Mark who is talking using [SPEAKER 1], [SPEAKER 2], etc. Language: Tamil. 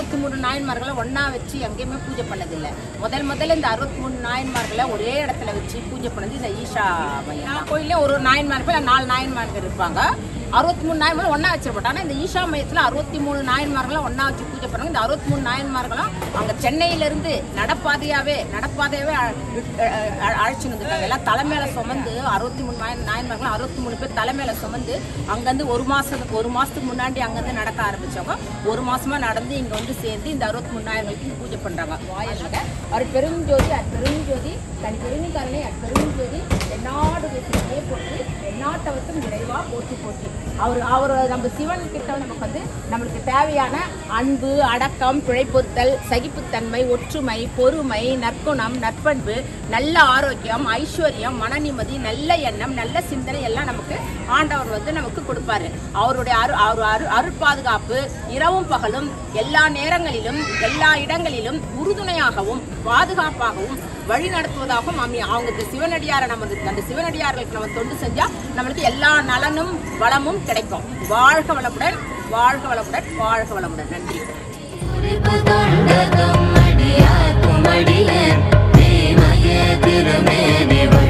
[SPEAKER 1] அறுபத்தி மூணு நாயன்மார்களை ஒண்ணா வச்சு எங்கேயுமே பூஜை பண்ணதில்லை முதல் முதல்ல இந்த அறுபத்தி மூணு நாயன்மார்களை ஒரே இடத்துல வச்சு பூஜை பண்ணது இந்த ஈஷா மையம் கோயிலே ஒரு ஒரு நாயன்மார் போய் நாலு நாயன்மார்கள் இருப்பாங்க அறுபத்தி மூணு நாயன்மார்கள் ஒன்றா வச்சிருப்போம் ஆனால் இந்த ஈஷா மையத்தில் அறுபத்தி மூணு நாயன்மார்களும் ஒன்றா வச்சு பூஜை பண்ணுவாங்க இந்த அறுபத்தி மூணு நாயன்மார்களும் அங்கே சென்னையிலேருந்து நடப்பாதையாகவே நடப்பாதையாவே அ- அ- அ- அழைச்சின்னு வந்துருக்காங்க எல்லாம் தலைமையில சுமந்து அறுபத்தி மூணு நாயன் நாயன்மார்களும் அறுபத்தி மூணு பேர் தலைமையில சுமந்து அங்கேருந்து ஒரு மாதத்துக்கு ஒரு மாதத்துக்கு முன்னாடி அங்கேருந்து நடக்க ஆரம்பிச்சவங்க ஒரு மாசமா நடந்து இங்கே வந்து சேர்ந்து இந்த அறுபத்தி மூணு நாயன்களுக்கு இங்க பூஜை பண்ணுறாங்க வாயிலாக அவர் பெருஞ்சோதி அது பெருஞ்சோதி தன் பெருமிக்காரனை அது பெருஞ்சோதி எந்நாடு வைத்தியே போட்டு எந்நாட்டவத்தும் நிறைவா போற்றி போற்றி அவர் அவர் நம்ம சிவன் கிட்ட வந்து நமக்கு வந்து நம்மளுக்கு தேவையான அன்பு அடக்கம் பிழைப்பொருத்தல் சகிப்புத்தன்மை ஒற்றுமை பொறுமை நற்குணம் நற்பண்பு நல்ல ஆரோக்கியம் ஐஸ்வர்யம் மன நிம்மதி நல்ல எண்ணம் நல்ல சிந்தனை எல்லாம் நமக்கு ஆண்டவர் வந்து நமக்கு கொடுப்பாரு அவருடைய அரு அவர் அரு அருட்பாதுகாப்பு இரவும் பகலும் எல்லா நேரங்களிலும் எல்லா இடங்களிலும் உறுதுணையாகவும் பாதுகாப்பாகவும் வழி நடத்துவதாகவும் அமையும் அவங்க இந்த சிவனடியாரை நம்ம அந்த சிவனடியார்களுக்கு நம்ம தொண்டு செஞ்சா நம்மளுக்கு எல்லா நலனும் வளமும் கிடைக்கும் வாழ்க வளமுடன் வாழ்க வளமுடன் வாழ்க வளமுடன் நன்றி
[SPEAKER 2] தொண்டகம் அடியார் குமடியர் தீமையே திருமேனி